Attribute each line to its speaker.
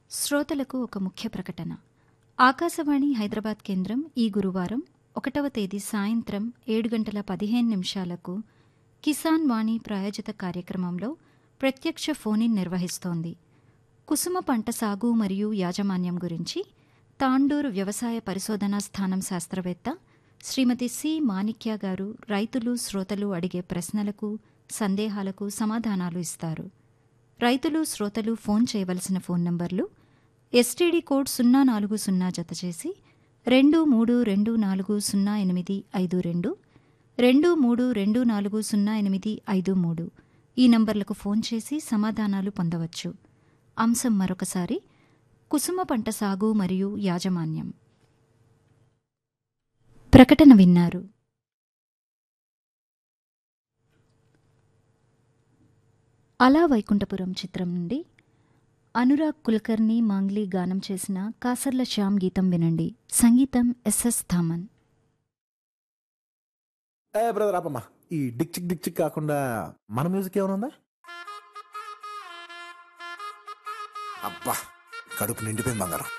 Speaker 1: శ్రోతలకు ఒక ముఖ్య ప్రకటన ఆకాశవాణి హైదరాబాద్ కేంద్రం ఈ గురువారం ఒకటవ తేదీ సాయంత్రం ఏడు గంటల పదిహేను నిమిషాలకు కిసాన్ వాణి ప్రాయోజిత కార్యక్రమంలో ప్రత్యక్ష ఫోనిన్ నిర్వహిస్తోంది కుసుమ పంట సాగు మరియు యాజమాన్యం గురించి తాండూరు వ్యవసాయ పరిశోధనా స్థానం శాస్త్రవేత్త శ్రీమతి సి మాణిక్య గారు రైతులు శ్రోతలు అడిగే ప్రశ్నలకు సందేహాలకు సమాధానాలు ఇస్తారు రైతులు శ్రోతలు ఫోన్ చేయవలసిన ఫోన్ నంబర్లు ఎస్టీడీ కోడ్ సున్నా నాలుగు సున్నా జతచేసి రెండు మూడు రెండు నాలుగు సున్నా ఎనిమిది ఐదు రెండు రెండు మూడు రెండు నాలుగు సున్నా ఎనిమిది ఐదు మూడు ఈ నంబర్లకు ఫోన్ చేసి సమాధానాలు పొందవచ్చు అంశం మరొకసారి కుసుమ పంట సాగు మరియు యాజమాన్యం ప్రకటన విన్నారు అలా వైకుంఠపురం చిత్రం నుండి అనురాగ్ కుల్కర్ని మాంగ్లీ గానం చేసిన కాసర్ల శ్యామ్ గీతం వినండి సంగీతం ఎస్ఎస్ థామన్
Speaker 2: ఏ బ్రదర్ ఆపమ్మా ఈ డిక్ చిక్ డిక్ చిక్ కాకుండా మన మ్యూజిక్ ఏమైనా ఉందా
Speaker 3: అబ్బా కడుపు నిండిపోయింది బంగారం